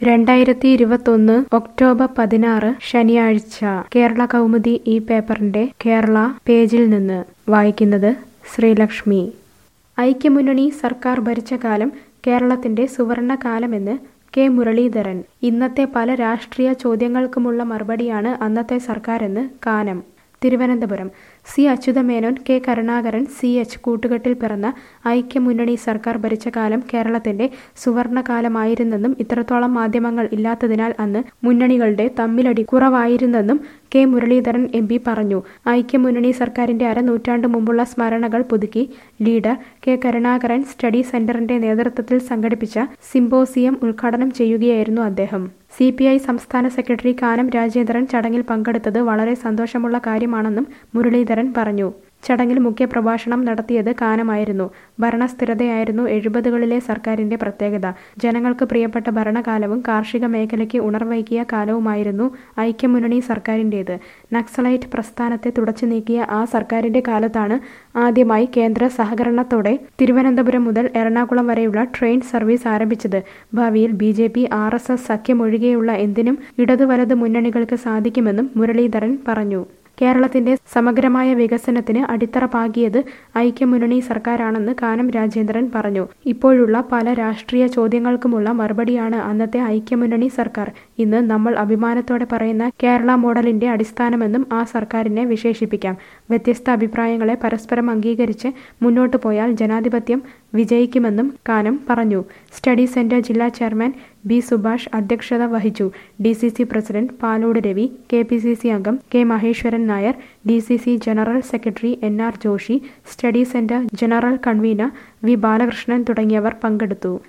രണ്ടായിരത്തി ഇരുപത്തൊന്ന് ഒക്ടോബർ പതിനാറ് ശനിയാഴ്ച കേരള കൗമുദി ഈ പേപ്പറിന്റെ കേരള പേജിൽ നിന്ന് വായിക്കുന്നത് ശ്രീലക്ഷ്മി ഐക്യമുന്നണി സർക്കാർ ഭരിച്ച കാലം കേരളത്തിന്റെ സുവർണ കാലമെന്ന് കെ മുരളീധരൻ ഇന്നത്തെ പല രാഷ്ട്രീയ ചോദ്യങ്ങൾക്കുമുള്ള മറുപടിയാണ് അന്നത്തെ സർക്കാരെന്ന് Kanam Thiruvananthapuram C Achutha Menon K Karunakaran C H കൂട്ടുകെട്ടിൽ പിറന്ന ഐക്യമുന്നണി സർക്കാർ ഭരിച്ച കാലം കേരളത്തിന്റെ സുവർണകാലമായിരുന്നെന്നും ഇത്രത്തോളം മാധ്യമങ്ങൾ ഇല്ലാത്തതിനാൽ അന്ന് മുന്നണികളുടെ തമ്മിലടി കുറവായിരുന്നെന്നും കെ മുരളീധരൻ എം പി പറഞ്ഞു ഐക്യമുന്നണി സർക്കാരിന്റെ അരനൂറ്റാണ്ട് മുമ്പുള്ള സ്മരണകൾ പുതുക്കി ലീഡർ കെ കരുണാകരൻ സ്റ്റഡി സെന്ററിന്റെ നേതൃത്വത്തിൽ സംഘടിപ്പിച്ച സിംപോസിയം ഉദ്ഘാടനം ചെയ്യുകയായിരുന്നു അദ്ദേഹം സി പി ഐ സംസ്ഥാന സെക്രട്ടറി കാനം രാജേന്ദ്രൻ ചടങ്ങിൽ പങ്കെടുത്തത് വളരെ സന്തോഷമുള്ള കാര്യമാണെന്നും മുരളീധരൻ പറഞ്ഞു ചടങ്ങിൽ മുഖ്യപ്രഭാഷണം നടത്തിയത് കാനമായിരുന്നു ഭരണസ്ഥിരതയായിരുന്നു എഴുപതുകളിലെ സർക്കാരിന്റെ പ്രത്യേകത ജനങ്ങൾക്ക് പ്രിയപ്പെട്ട ഭരണകാലവും കാർഷിക മേഖലയ്ക്ക് ഉണർവൈകിയ കാലവുമായിരുന്നു ഐക്യമുന്നണി സർക്കാരിൻ്റേത് നക്സലൈറ്റ് പ്രസ്ഥാനത്തെ തുടച്ചു നീക്കിയ ആ സർക്കാരിന്റെ കാലത്താണ് ആദ്യമായി കേന്ദ്ര സഹകരണത്തോടെ തിരുവനന്തപുരം മുതൽ എറണാകുളം വരെയുള്ള ട്രെയിൻ സർവീസ് ആരംഭിച്ചത് ഭാവിയിൽ B J P R S S സഖ്യമൊഴികെയുള്ള എന്തിനും ഇടതു വലത് മുന്നണികൾക്ക് സാധിക്കുമെന്നും മുരളീധരൻ പറഞ്ഞു കേരളത്തിന്റെ സമഗ്രമായ വികസനത്തിന് അടിത്തറ പാകിയത് ഐക്യമുന്നണി സർക്കാരാണെന്ന് കാനം രാജേന്ദ്രൻ പറഞ്ഞു ഇപ്പോഴുള്ള പല രാഷ്ട്രീയ ചോദ്യങ്ങൾക്കുമുള്ള മറുപടിയാണ് അന്നത്തെ ഐക്യമുന്നണി സർക്കാർ ഇന്ന് നമ്മൾ അഭിമാനത്തോടെ പറയുന്ന കേരള മോഡലിന്റെ അടിസ്ഥാനമെന്നും ആ സർക്കാരിനെ വിശേഷിപ്പിക്കാം വ്യത്യസ്ത അഭിപ്രായങ്ങളെ പരസ്പരം അംഗീകരിച്ച് മുന്നോട്ടു പോയാൽ ജനാധിപത്യം വിജയിക്കുമെന്നും കാനം പറഞ്ഞു സ്റ്റഡി സെന്റർ ജില്ലാ ചെയർമാൻ ബി സുഭാഷ് അധ്യക്ഷത വഹിച്ചു D C C president Palode Ravi K P C C അംഗം K Maheswaran Nair D C C general secretary N R Joshi study centre general convener V Balakrishnan തുടങ്ങിയവർ പങ്കെടുത്തു